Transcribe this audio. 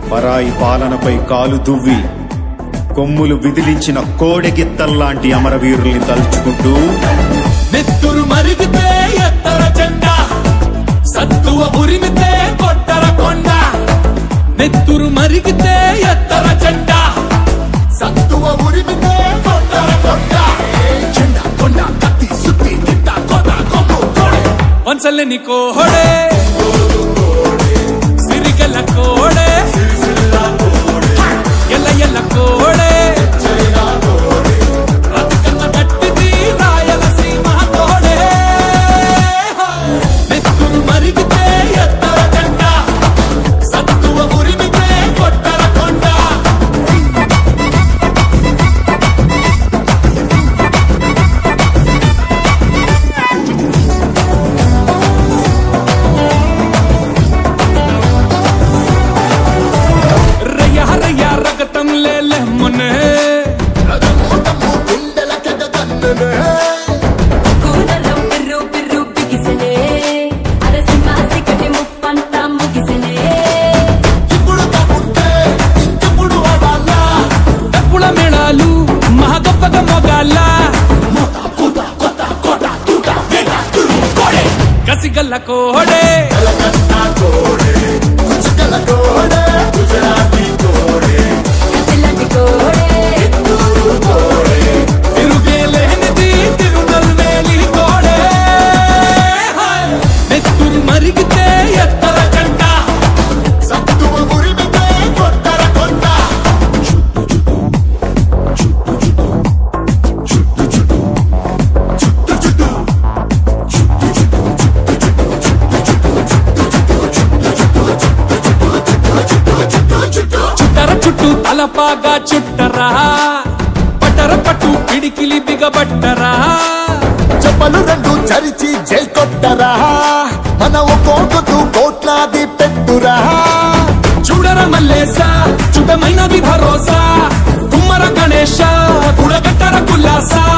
పరాయి పాలనపై కాలు దువ్వి కొమ్ములు విదిలించిన కోడెగిత్తల్లాంటి అమరవీరుల్ని తలుచుకుంటూ నెత్తురు మరిగితే ఎత్తర జెండా సత్తువ ఉరిమితే కొట్టర కొండ నెత్తురు మరిగితే ఎత్తర జెండా సత్తువ ఉరిమితే కొట్టర కొండ జెండా కొండ కత్తి సుత్తి తిట్ట కొట్ట కొమ్ము కోడే వంచలేని కోహడే సిరిగల కోడే ఎల్ల ఎల్ల కోడే రతికన్న గట్టిది రాయలసీమ తోడే నెత్తురు మరిగితే ఎత్తర జెండ సత్తువ ఉరిమితే కొట్టర కొండ రయ్య రయ్య రగతం లేలే మునే కూరలో పిర్రు పిర్రు బిగిసెనే అరసింహ సిక్కటి ముప్పంతా ముగిసెనే డప్పుల మేళాలు మహా గొప్పగా మొగాల కసిగల్ల కోడే పిల్లటి కోడే తిరుగేలేనిది తిరునల్వేలి కోడే నెత్తురు మరిగితే ఎత్తర జెండ సత్తువ ఉరిమితే కొట్టర కొండ చుట్టర చుట్టూ తలపాగా చుట్టరా పట్టర పట్టు పిడికిలి బిగబట్టరా చెప్పలు రెండు చరిచి జై కొట్టరా మన ఒక్కొక్కదు కోట్లాది పెట్టురా చూడర మల్లేస చుట్టమైనది భరోసా కుమ్మర గణేశ కుడగట్టర కుల్లాసా